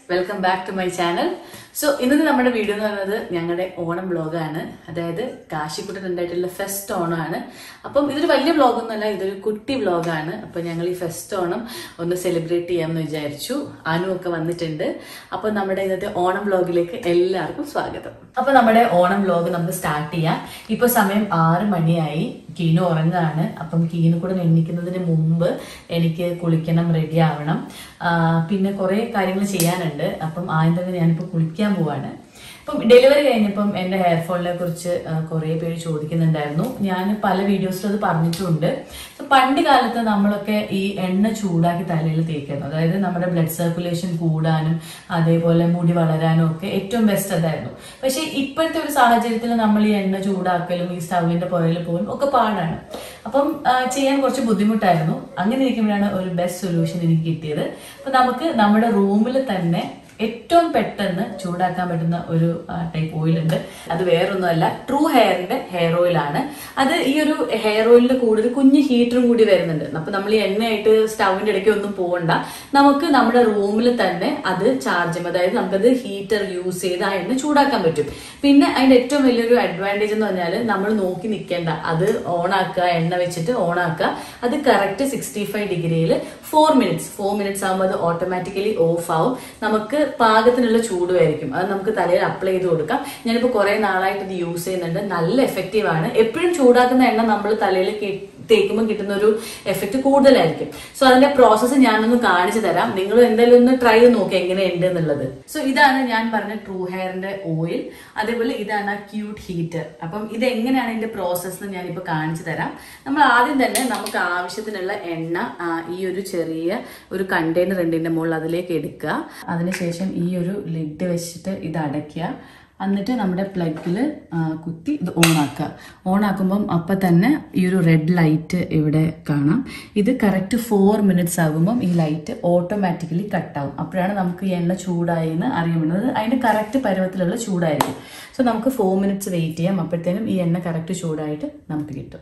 Welcome back to my channel so ഇന്നത്തെ നമ്മുടെ video എന്ന് പറയുന്നത് ഞങ്ങളുടെ ഓണം വ്ളോഗാണ് അതായത് കാശിക്കുട്ടൻ ഉണ്ടായിട്ടുള്ള ഫെസ്റ്റ് ഓണമാണ് അപ്പം ഇതൊരു വലിയ വ്ളോഗൊന്നുമല്ല ഇതൊരു കുട്ടി വ്ളോഗാണ് അപ്പം ഞങ്ങൾ ഈ ഫെസ്റ്റ് ഓണം ഒന്ന് സെലിബ്രേറ്റ് ചെയ്യാമെന്ന് വിചാരിച്ചു അനു ഒക്കെ വന്നിട്ടുണ്ട് അപ്പം നമ്മുടെ ഇന്നത്തെ ഓണം വ്ളോഗിലേക്ക് എല്ലാവർക്കും സ്വാഗതം അപ്പൊ നമ്മുടെ ഓണം വ്ളോഗ് നമുക്ക് സ്റ്റാർട്ട് ചെയ്യാം ഇപ്പൊ സമയം ആറ് മണിയായി കീനു ഉറങ്ങാണ് അപ്പം കീനു കൂടെ എണ്ണിക്കുന്നതിന് മുമ്പ് എനിക്ക് കുളിക്കണം റെഡി ആവണം ആ, പിന്നെ കുറെ കാര്യങ്ങൾ ചെയ്യാനുണ്ട് അപ്പം ആദ്യം തന്നെ ഞാനിപ്പോൾ കുളിക്കാൻ പോവാണ് ഇപ്പം ഡെലിവറി കഴിഞ്ഞപ്പം എൻ്റെ ഹെയർ ഫോളിനെ കുറിച്ച് കുറേ പേര് ചോദിക്കുന്നുണ്ടായിരുന്നു ഞാൻ പല വീഡിയോസിലും അത് പറഞ്ഞിട്ടുണ്ട് So, പണ്ട് കാലത്ത് നമ്മളൊക്കെ ഈ എണ്ണ ചൂടാക്കി തലയിൽ തേക്കുന്നു അതായത് നമ്മുടെ ബ്ലഡ് സർക്കുലേഷൻ കൂടാനും അതേപോലെ മുടി വളരാനും ഒക്കെ ഏറ്റവും ബെസ്റ്റ് അതായിരുന്നു പക്ഷെ ഇപ്പോഴത്തെ ഒരു സാഹചര്യത്തിൽ നമ്മൾ ഈ എണ്ണ ചൂടാക്കലും ഈ സ്റ്റൗവിന്റെ പുറകിൽ പോകലും ഒക്കെ പാടാണ് അപ്പം ആ, ചെയ്യാൻ കുറച്ച് ബുദ്ധിമുട്ടായിരുന്നു അങ്ങനെ ഇരിക്കുമ്പോഴാണ് ഒരു ബെസ്റ്റ് സൊല്യൂഷൻ എനിക്ക് കിട്ടിയത് അപ്പൊ നമുക്ക് നമ്മുടെ റൂമിൽ തന്നെ ഏറ്റവും പെട്ടെന്ന് ചൂടാക്കാൻ പറ്റുന്ന ഒരു ടൈപ്പ് ഓയിൽ ഉണ്ട് അത് വേറൊന്നുമല്ല ട്രൂ ഹെയറിന്റെ ഹെയർ ഓയിൽ ആണ് അത് ഈ ഒരു ഹെയർ ഓയിലിന്റെ കൂടെ ഒരു കുഞ്ഞ് ഹീറ്ററും കൂടി വരുന്നുണ്ട് അപ്പൊ നമ്മൾ ഈ എണ്ണയായിട്ട് സ്റ്റൗവിന്റെ ഇടയ്ക്ക് ഒന്നും പോകണ്ട നമുക്ക് നമ്മുടെ റൂമിൽ തന്നെ അത് ചാർജ് ചെയ്യും അതായത് നമുക്കത് ഹീറ്റർ യൂസ് ചെയ്ത് ആ എണ്ണ ചൂടാക്കാൻ പറ്റും പിന്നെ അതിന്റെ ഏറ്റവും വലിയൊരു അഡ്വാൻറ്റേജ് എന്ന് പറഞ്ഞാൽ നമ്മൾ നോക്കി നിൽക്കേണ്ട അത് ഓൺ ആക്കുക എണ്ണ വെച്ചിട്ട് ഓൺ ആക്കുക അത് കറക്റ്റ് സിക്സ്റ്റി ഫൈവ് ഡിഗ്രിയിൽ ഫോർ മിനിറ്റ്സ് ഫോർ മിനിറ്റ്സ് ആകുമ്പോൾ അത് ഓട്ടോമാറ്റിക്കലി ഓഫ് ആവും നമുക്ക് പാകത്തിനുള്ള ചൂടുമായിരിക്കും അത് നമുക്ക് തലയിൽ അപ്ലൈ ചെയ്ത് കൊടുക്കാം ഞാനിപ്പോൾ കുറെ നാളായിട്ട് ഇത് യൂസ് ചെയ്യുന്നുണ്ട് നല്ല എഫക്റ്റീവ് ആണ് എപ്പോഴും ചൂടാക്കുന്ന എണ്ണ നമ്മൾ തലയിൽ തേക്കുമ്പോൾ കിട്ടുന്ന ഒരു എഫക്റ്റ് കൂടുതലായിരിക്കും സോ അതിന്റെ പ്രോസസ്സ് ഞാനൊന്ന് കാണിച്ചു തരാം നിങ്ങൾ എന്തായാലും ഒന്ന് ട്രൈ ചെയ്ത് നോക്കി എങ്ങനെയുണ്ട് എന്നുള്ളത് സോ ഇതാണ് ഞാൻ പറഞ്ഞ ട്രൂ ഹെയറിന്റെ ഓയിൽ അതേപോലെ ഇതാണ് ആ ക്യൂട്ട് ഹീറ്റർ അപ്പം ഇത് എങ്ങനെയാണ് ഇതിന്റെ പ്രോസസ്സ് എന്ന് ഞാനിപ്പോൾ കാണിച്ചു തരാം നമ്മൾ ആദ്യം തന്നെ നമുക്ക് ആവശ്യത്തിനുള്ള എണ്ണ ആ, ഈ ഒരു ചെറിയ ഒരു കണ്ടെയ്നർ ഉണ്ട് ഇതിന്റെ മുകളിൽ അതിലേക്ക് എടുക്കുക അതിനുശേഷം ഈ ഒരു ലിഡ് വെച്ചിട്ട് ഇത് അടയ്ക്കുക എന്നിട്ട് നമ്മുടെ പ്ലഗിൽ കുത്തി ഇത് ഓൺ ആക്കുക ഓൺ ആക്കുമ്പം അപ്പം തന്നെ ഈ ഒരു റെഡ് ലൈറ്റ് ഇവിടെ കാണാം ഇത് കറക്റ്റ് ഫോർ മിനിറ്റ്സ് ആകുമ്പം ഈ ലൈറ്റ് ഓട്ടോമാറ്റിക്കലി കട്ടാവും അപ്പോഴാണ് നമുക്ക് ഈ എണ്ണ ചൂടായി എന്ന് അറിയാൻ പറ്റുന്നത് അതിൻ്റെ കറക്റ്റ് പരുവത്തിലുള്ള ചൂടായിരിക്കും സോ നമുക്ക് ഫോർ മിനിറ്റ്സ് വെയിറ്റ് ചെയ്യാം അപ്പോഴത്തേനും ഈ എണ്ണ കറക്റ്റ് ചൂടായിട്ട് നമുക്ക് കിട്ടും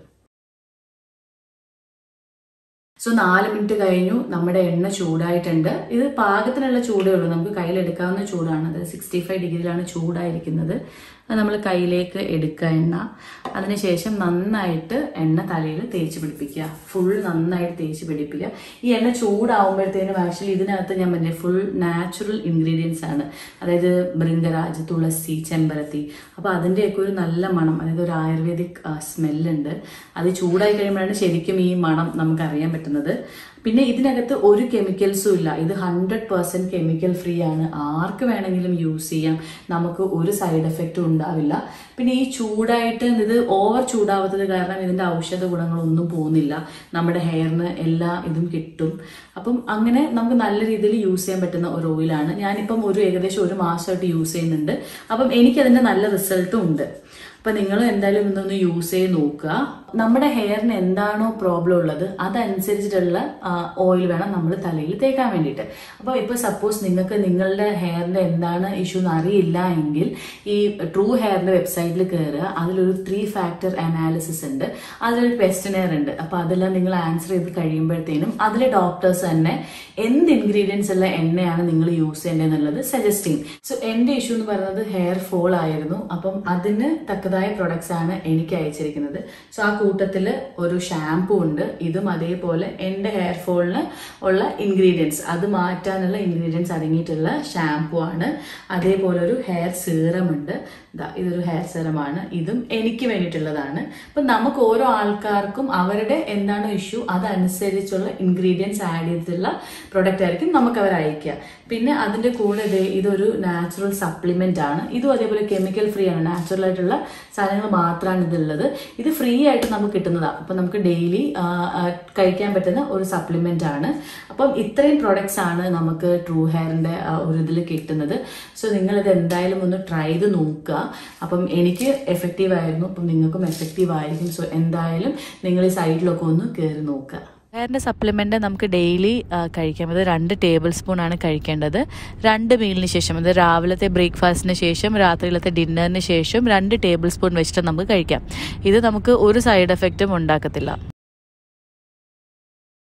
സോ നാല് മിനിറ്റ് കഴിഞ്ഞു നമ്മുടെ എണ്ണ ചൂടായിട്ടുണ്ട് ഇത് പാകത്തിനുള്ള ചൂടേ ഉള്ളൂ നമുക്ക് കയ്യിലെടുക്കാവുന്ന ചൂടാണ് അത് സിക്സ്റ്റി ഫൈവ് ഡിഗ്രിയിലാണ് ചൂടായിരിക്കുന്നത് അത് നമ്മൾ കയ്യിലേക്ക് എടുക്കുക എണ്ണ അതിനുശേഷം നന്നായിട്ട് എണ്ണ തലയിൽ തേച്ച് പിടിപ്പിക്കുക ഫുൾ നന്നായിട്ട് തേച്ച് പിടിപ്പിക്കുക ഈ എണ്ണ ചൂടാവുമ്പോഴത്തേനും ആക്ച്വലി ഇതിനകത്ത് ഞാൻ പറഞ്ഞ ഫുൾ നാച്ചുറൽ ഇൻഗ്രീഡിയൻസ് ആണ് അതായത് ബൃങ്കരാജ് തുളസി ചെമ്പരത്തി അപ്പോൾ അതിൻ്റെയൊക്കെ ഒരു നല്ല മണം അതായത് ഒരു ആയുർവേദിക് സ്മെല്ലുണ്ട് അത് ചൂടായി കഴിയുമ്പോഴാണ് ശരിക്കും ഈ മണം നമുക്ക് അറിയാൻ പറ്റുന്നത് പിന്നെ ഇതിനകത്ത് ഒരു കെമിക്കൽസും ഇല്ല ഇത് ഹൺഡ്രഡ് പെർസെൻറ്റ് കെമിക്കൽ ഫ്രീ ആണ് ആർക്ക് വേണമെങ്കിലും യൂസ് ചെയ്യാം നമുക്ക് ഒരു സൈഡ് എഫക്റ്റും ഉണ്ടാവില്ല പിന്നെ ഈ ചൂടായിട്ട് ഇത് ഓവർ ചൂടാവാത്തത് കാരണം ഇതിന്റെ ഔഷധ ഗുണങ്ങളൊന്നും പോകുന്നില്ല നമ്മുടെ ഹെയറിന് എല്ലാ ഇതും കിട്ടും അപ്പം അങ്ങനെ നമുക്ക് നല്ല രീതിയിൽ യൂസ് ചെയ്യാൻ പറ്റുന്ന ഒരു ഓയിലാണ് ഞാനിപ്പം ഒരു ഏകദേശം ഒരു മാസമായിട്ട് യൂസ് ചെയ്യുന്നുണ്ട് അപ്പം എനിക്കതിന്റെ നല്ല റിസൾട്ടും ഉണ്ട് അപ്പൊ നിങ്ങൾ എന്തായാലും ഇന്നൊന്ന് യൂസ് ചെയ്ത് നോക്കുക നമ്മുടെ ഹെയറിന് എന്താണോ പ്രോബ്ലം ഉള്ളത് അതനുസരിച്ചിട്ടുള്ള ഓയിൽ വേണം നമ്മൾ തലയിൽ തേക്കാൻ വേണ്ടിയിട്ട് അപ്പോൾ ഇപ്പോൾ സപ്പോസ് നിങ്ങൾക്ക് നിങ്ങളുടെ ഹെയറിന്റെ എന്താണ് ഇഷ്യൂ എന്ന് അറിയില്ല എങ്കിൽ ഈ ട്രൂ ഹെയറിന്റെ വെബ്സൈറ്റിൽ കയറുക അതിലൊരു ത്രീ ഫാക്ടർ അനാലിസിസ് ഉണ്ട് അതിലൊരു ക്വസ്റ്റനെയർ ഉണ്ട് അപ്പോൾ അതെല്ലാം നിങ്ങൾ ആൻസർ ചെയ്ത് കഴിയുമ്പോഴത്തേനും അതിലെ ഡോക്ടേഴ്സ് തന്നെ എന്ത് ഇൻഗ്രീഡിയൻസ് ഉള്ള എണ്ണയാണ് നിങ്ങൾ യൂസ് ചെയ്യേണ്ടത് എന്നുള്ളത് സജസ്റ്റ് ചെയ്യും സോ എൻ്റെ ഇഷ്യൂ എന്ന് പറയുന്നത് ഹെയർ ഫോൾ ആയിരുന്നു അപ്പം അതിന് തക്കതായ പ്രൊഡക്ട്സ് ആണ് എനിക്ക് അയച്ചിരിക്കുന്നത് സോ ആ കൂട്ടത്തിൽ ഒരു ഷാംപൂ ഉണ്ട് ഇതും അതേപോലെ എൻ്റെ ഹെയർ ഫോളിന് ഉള്ള ഇൻഗ്രീഡിയൻസ് അത് മാറ്റാനുള്ള ഇൻഗ്രീഡിയൻസ് അടങ്ങിയിട്ടുള്ള ഷാംപൂ ആണ് അതേപോലെ ഒരു ഹെയർ സീറം ഉണ്ട് ദാ ഇതൊരു ഹെയർ സീറമാണ് ഇതും എനിക്ക് വേണ്ടിയിട്ടുള്ളതാണ് അപ്പം നമുക്ക് ഓരോ ആൾക്കാർക്കും അവരുടെ എന്താണ് ഇഷ്യൂ അതനുസരിച്ചുള്ള ഇൻഗ്രീഡിയൻസ് ആഡ് ചെയ്തിട്ടുള്ള പ്രൊഡക്റ്റ് ആയിരിക്കും നമുക്ക് അവർ അയക്കുക പിന്നെ അതിന്റെ കൂടെ ദേ ഇതൊരു നാച്ചുറൽ സപ്ലിമെന്റ് ആണ് ഇതും അതേപോലെ കെമിക്കൽ ഫ്രീ ആണ് നാച്ചുറൽ ആയിട്ടുള്ള സാധനങ്ങൾ മാത്രമാണ് ഇതുള്ളത് ഇത് ഫ്രീ ആയിട്ട് നമുക്ക് കിട്ടുന്നതാണ് അപ്പം നമുക്ക് ഡെയിലി കഴിക്കാൻ പറ്റുന്ന ഒരു സപ്ലിമെന്റ് ആണ് അപ്പം ഇത്രയും പ്രൊഡക്ട്സ് ആണ് നമുക്ക് ട്രൂ ഹെയറിന്റെ ഒരു ഇതിൽ കിട്ടുന്നത് സോ നിങ്ങളിത് എന്തായാലും ഒന്ന് ട്രൈ ചെയ്ത് നോക്കുക അപ്പം എനിക്ക് എഫക്റ്റീവ് ആയിരുന്നു അപ്പം നിങ്ങൾക്കും എഫക്റ്റീവ് ആയിരിക്കും സോ എന്തായാലും നിങ്ങൾ ഈ സൈഡിലൊക്കെ ഒന്ന് കയറി നോക്കുക ഹെയറിൻ്റെ സപ്ലിമെൻറ്റ് നമുക്ക് ഡെയിലി കഴിക്കാം അത് രണ്ട് ടേബിൾ സ്പൂൺ ആണ് കഴിക്കേണ്ടത് രണ്ട് മീലിന് ശേഷം അത് രാവിലത്തെ ബ്രേക്ക്ഫാസ്റ്റിന് ശേഷം രാത്രിയിലത്തെ ഡിന്നറിന് ശേഷം രണ്ട് ടേബിൾ സ്പൂൺ വെച്ചിട്ട് നമുക്ക് കഴിക്കാം ഇത് നമുക്ക് ഒരു സൈഡ് എഫക്റ്റും ഉണ്ടാക്കത്തില്ല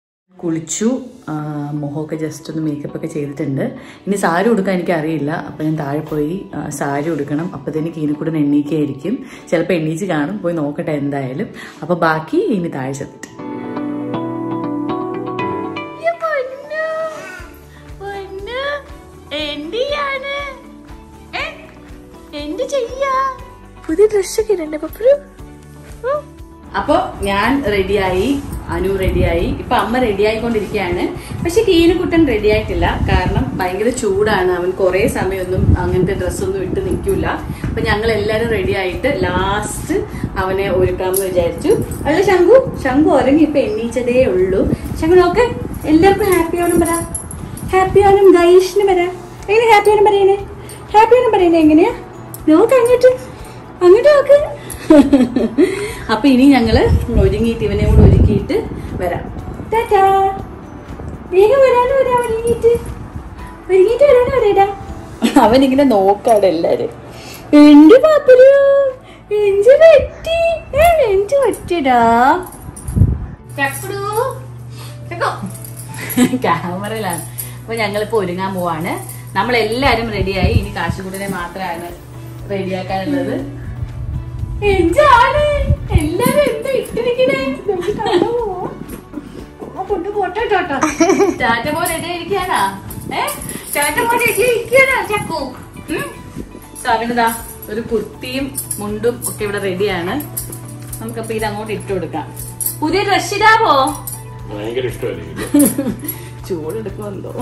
കുളിച്ചു ആ, മുഖമൊക്കെ ജസ്റ്റ് ഒന്ന് മേക്കപ്പ് ഒക്കെ ചെയ്തിട്ടുണ്ട് ഇനി സാരി ഉടുക്കാൻ എനിക്ക് അറിയില്ല അപ്പം ഞാൻ താഴെ പോയി ആ, സാരി ഉടുക്കണം അപ്പത്തേന് കീനിക്കൂടെ എണ്ണീക്കായിരിക്കും ചിലപ്പോൾ എണ്ണീച്ച് കാണും പോയി നോക്കട്ടെ എന്തായാലും അപ്പോൾ ബാക്കി ഇനി താഴെ ചെന്നിട്ട് എന്ത് ചെയ്യാ പുതിയ ഡ്രസ്സൊക്കെ ഇടണ്ടേ പപ്പു അപ്പൊ ഞാൻ റെഡിയായി അനു റെഡിയായി ഇപ്പൊ അമ്മ റെഡിയായിക്കൊണ്ടിരിക്കുകയാണ് പക്ഷെ കീനുകുട്ടൻ റെഡി ആയിട്ടില്ല കാരണം ഭയങ്കര ചൂടാണ് അവൻ കുറെ സമയമൊന്നും അങ്ങനത്തെ ഡ്രസ്സൊന്നും ഇട്ട് നിൽക്കില്ല അപ്പൊ ഞങ്ങൾ എല്ലാരും റെഡി ആയിട്ട് ലാസ്റ്റ് അവനെ ഒരുക്കാമെന്ന് വിചാരിച്ചു അല്ല ശംഖു ശംഖു ഉറങ്ങി ഇപ്പൊ എണ്ണീച്ചതേ ഉള്ളൂ ശംഖു നോക്ക് എല്ലാവർക്കും ഹാപ്പി ആവണം പറ ഹാപ്പി ആവണം ഗൈഷിന് പറ എങ്ങനെ ഹാപ്പി ആവണം പറയണേ ഹാപ്പി ആവണം പറയണേ എങ്ങനെയാ നോക്ക് അങ്ങോട്ട് അങ്ങോട്ട് നോക്ക് അപ്പൊ ഇനി ഞങ്ങള് ഒരുങ്ങിയിട്ട് ഇവനെ കൂടെ ഒരുക്കിയിട്ട് വരാം ടാറ്റാ വേഗം വരാനോ വരാ ഒരുങ്ങിയിട്ട് ഒരുങ്ങിയിട്ട് വരാനോ വരേടാ അവനിങ്ങനെ നോക്കാടെ എല്ലാരും എന്റെ പാപ്പരു എന്ത് പറ്റി ഏ, എന്ത് പറ്റിയടാ ചക്കടു ചക്കോ ക്യാമറയിലാണ് അപ്പൊ ഞങ്ങളിപ്പോ ഒരുങ്ങാൻ പോവാണ് നമ്മളെല്ലാരും റെഡിയായി ഇനി കാശുകൂടനെ മാത്രമാണ് റെഡിയാക്കാനുള്ളത് എന്താണ് എല്ലാരും എന്താ ഇട്ടിരിക്കണേ നമുക്ക് കാണാൻ പോവാം. ആ കൊണ്ട് പോട്ടെ ടാറ്റ ടാറ്റ പോലെ റെഡി ഇരിക്കാനാ ഏ ടാറ്റ പോലെ റെഡി ഇരിക്കാനാ ചക്കു സാറിനതാ ഒരു കുർത്തിയും മുണ്ടും ഒക്കെ ഇവിടെ റെഡിയാണ് നമുക്കപ്പൊ ഇത് അങ്ങോട്ട് ഇട്ട് കൊടുക്കാം പുതിയ ഡ്രസ് ഇടാവോ ഭയങ്കര ഇഷ്ടമായിരിക്കും ചൂടെടുക്കുമെന്തോ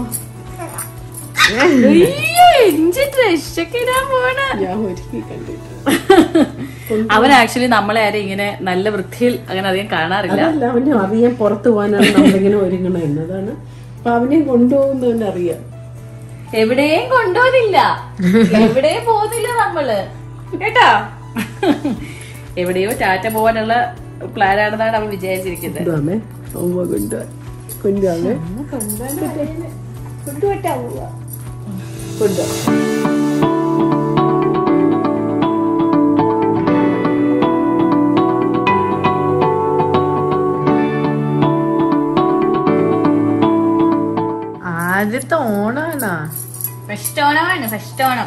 അയ്യോ എഞ്ചി ഡ്രസ്സൊക്കെ ഇടാൻ പോണ ഞാൻ ഒരുക്കി കണ്ടിട്ട് അവൻ ആക്ച്വലി നമ്മളെ ആരും ഇങ്ങനെ നല്ല വൃത്തിയിൽ അങ്ങനെ അധികം കാണാറില്ല അതല്ല അവന് അറിയാൻ പുറത്തു പോകാനാണ് നമ്മളിങ്ങനെ ഒരുങ്ങണം എന്നതാണ് അപ്പൊ അവനെ കൊണ്ടുപോകുന്നവന് അറിയാം എവിടെയും കൊണ്ടുപോകുന്നില്ല എവിടെയും പോകുന്നില്ല നമ്മള് കേട്ടാ എവിടെയോ ടാറ്റ പോകാനുള്ള പ്ലാനാണെന്നാണ് അവൻ വിചാരിച്ചിരിക്കുന്നത് കൊണ്ടുപോകാമേ അമ്മ കൊണ്ടുപോവാൻ കൊണ്ടുപോകാമേ കൊണ്ടുപോട്ടാ പോവാ കൊണ്ടുപോകാം ആദ്യത്തെ ഓണാണോ ഫസ്റ്റ് ഓണമാണ് ഫസ്റ്റ് ഓണം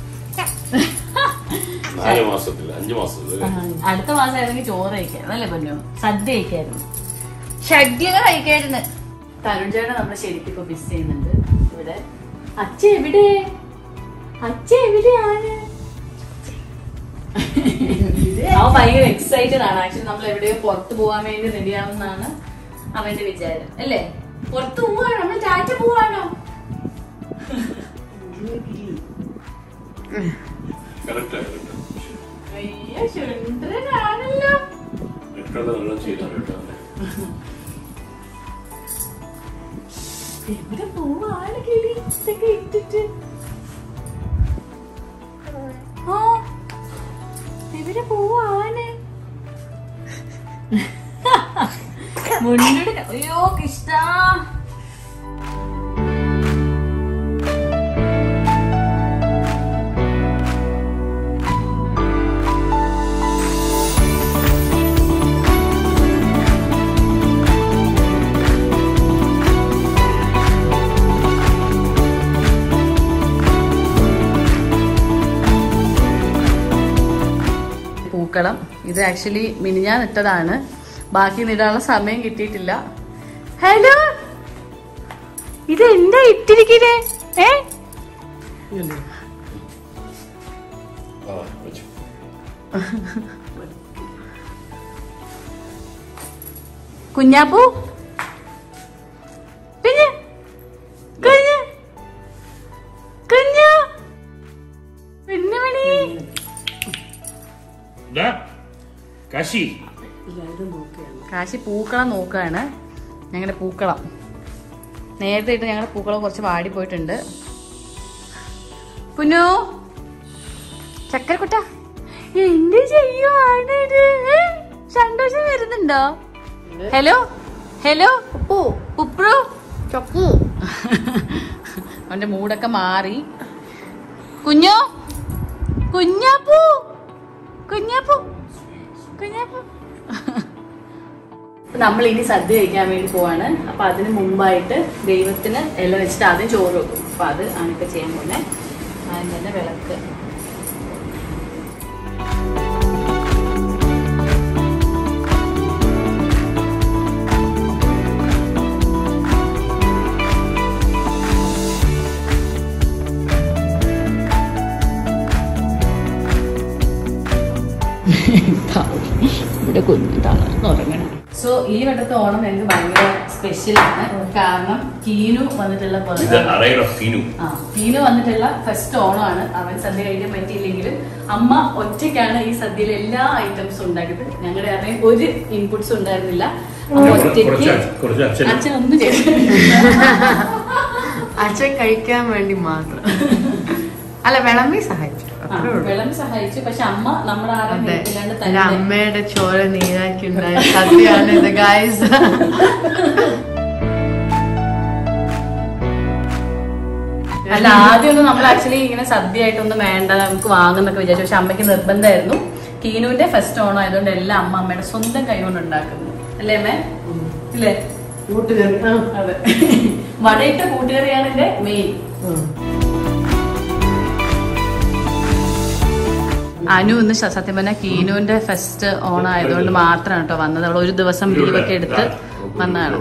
നാല് മാസത്തിൽ അഞ്ചു മാസത്തിൽ അടുത്ത മാസം ആയിരുന്നെങ്കിൽ ചോറ് കഴിക്കായിരുന്നു അല്ലേ പൊന്നു സദ്യ കഴിക്കായിരുന്നു ഷഡ്യങ്ങൾ കഴിക്കായിരുന്നു തരുൺ ചേട്ടൻ നമ്മൾ ശരിക്കും ഇപ്പൊ മിസ് ചെയ്യുന്നുണ്ട് ഇവിടെ അച്ഛ എവിടെ അച്ഛ എവിടെയാണ് അവൻ ഭയങ്കര എക്സൈറ്റഡ് ആണ് ആക്ച്വലി നമ്മൾ എവിടെയോ പുറത്തു പോകാൻ വേണ്ടി റെഡിയാവുന്നതാണ് അവന്റെ വിചാരം അല്ലേ പുറത്തു പോവാണോ നമ്മൾ ടാറ്റ പോവാണോ കറക്റ്റ് കറക്റ്റ് അയ്യോ ചുണ്ടനാണല്ലോ ഇഷ്ടമുള്ള നല്ല ചെയ്തു കേട്ടോ എവിടെ പോവാണ് കിളി ഇതൊക്കെ ഇട്ടിട്ട് ആ എവിടെ പോവാണ് മുണ്ടിട്ട് അയ്യോ കൃഷ്ണ പൂക്കളം ഇത് ആക്ച്വലി മിനിഞ്ഞാൻ ഇട്ടതാണ് ബാക്കി ഇടാനുള്ള സമയം കിട്ടിയിട്ടില്ല ഹലോ ഇത് എന്താ ഇട്ടിരിക്കുന്നേ ഏ ആ വെച്ചു കുഞ്ഞാപ്പൂ കുഞ്ഞ് കുഞ്ഞ് കുഞ്ഞു പിന്നുമണി ദാ, കാശി കാശി പൂക്കളം നോക്കുകയാണ് ഞങ്ങളുടെ പൂക്കളം നേരത്തെ ഇട്ട് ഞങ്ങളുടെ പൂക്കളം കുറച്ച് വാടി പോയിട്ടുണ്ട് പുനു ചക്കരക്കുട്ട എന്ത് ചെയ്യുവാണ് ഇത് ഏ? സന്തോഷം വരുന്നുണ്ടോ ഹലോ ഹലോ ഉപ്പു ഉപ്രു ചക്കു അവന്റെ മൂടൊക്കെ മാറി കുഞ്ഞോ കുഞ്ഞാപ്പൂ കുഞ്ഞാപ്പൂ കുഞ്ഞാപ്പൂ നമ്മൾ ഇനി സദ്യ കഴിക്കാൻ വേണ്ടി പോവാണ് അപ്പൊ അതിന് മുമ്പായിട്ട് ദൈവത്തിന് ഇല വെച്ചിട്ട് ആദ്യം ചോറ് വെക്കും അപ്പൊ അത് ആണ് ഇപ്പൊ ചെയ്യാൻ പോന്നെ ആദ്യം തന്നെ വിളക്ക് ഇവിടെ കുഞ്ഞു തളർന്നുറങ്ങണം സോ ഈ വട്ടത്തെ ഓണം എനിക്ക് ഭയങ്കര സ്പെഷ്യൽ ആണ് കാരണം കീനു വന്നിട്ടുള്ള ഇത് പുറത്ത് അറൈഡ് ഓഫ് ഫീനു ആ കീനു വന്നിട്ടുള്ള ഫസ്റ്റ് ഓണമാണ് അവൻ സദ്യ കഴിക്കാൻ പറ്റിയില്ലെങ്കിലും അമ്മ ഒറ്റയ്ക്കാണ് ഈ സദ്യയിലെ എല്ലാ ഐറ്റംസും ഉണ്ടാക്കിയത് ഞങ്ങളുടെ ആരുടെയും ഒരു ഇൻപുട്സ് ഉണ്ടായിരുന്നില്ല അമ്മ ഒറ്റയ്ക്ക് കുറച്ച് കുറച്ച് അച്ഛൻ അച്ഛൻ ഒന്നും ചെയ്തിട്ടില്ല അച്ഛൻ കഴിക്കാൻ വേണ്ടി മാത്രം അല്ല വിളമ്പി സഹായിച്ചു ആ, വെള്ളം സഹായിച്ചു പക്ഷെ അമ്മ നമ്മുടെ ആരും അതെ ഇല്ലാണ്ട് എന്റെ തന്നെ അമ്മയുടെ ചോര നീരാക്കി ഉണ്ടായ സദ്യയാണ് ഇത് ഗായ്സ് അല്ല ആദ്യമൊന്നും നമ്മൾ ആക്ച്വലി ഇങ്ങനെ സദ്യ ആയിട്ടൊന്നും വേണ്ട നമുക്ക് വാങ്ങുന്നൊക്കെ വിചാരിച്ചു പക്ഷെ അമ്മയ്ക്ക് നിർബന്ധമായിരുന്നു കീനുവിന്റെ ഫസ്റ്റ് ഓണം ആയതുകൊണ്ട് എല്ലാം അമ്മ അമ്മയുടെ സ്വന്തം കൈ കൊണ്ട് ഉണ്ടാക്കുന്നു അല്ലേ അമ്മേ ഇല്ലേ കൂട്ടുകറി ആ അതെ വടയിട്ട കൂട്ടുകറിയാണ് എന്റെ മെയിൻ ആ. അനു ഇന്ന് ശ- സത്യം പറഞ്ഞാൽ കീനുവിന്റെ ഫസ്റ്റ് ഓണം ആയതുകൊണ്ട് മാത്രമാണ് കേട്ടോ വന്നത് അവൾ ഒരു ദിവസം ലീവൊക്കെ എടുത്ത് വന്നതാണ്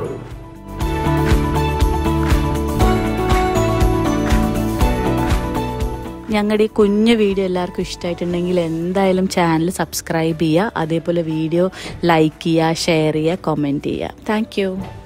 ഞങ്ങളുടെ ഈ കുഞ്ഞു വീഡിയോ എല്ലാവർക്കും ഇഷ്ടമായിട്ടുണ്ടെങ്കിൽ എന്തായാലും ചാനൽ സബ്സ്ക്രൈബ് ചെയ്യുക അതേപോലെ വീഡിയോ ലൈക്ക് ചെയ്യുക ഷെയർ ചെയ്യുക കമൻറ്റ് ചെയ്യുക താങ്ക്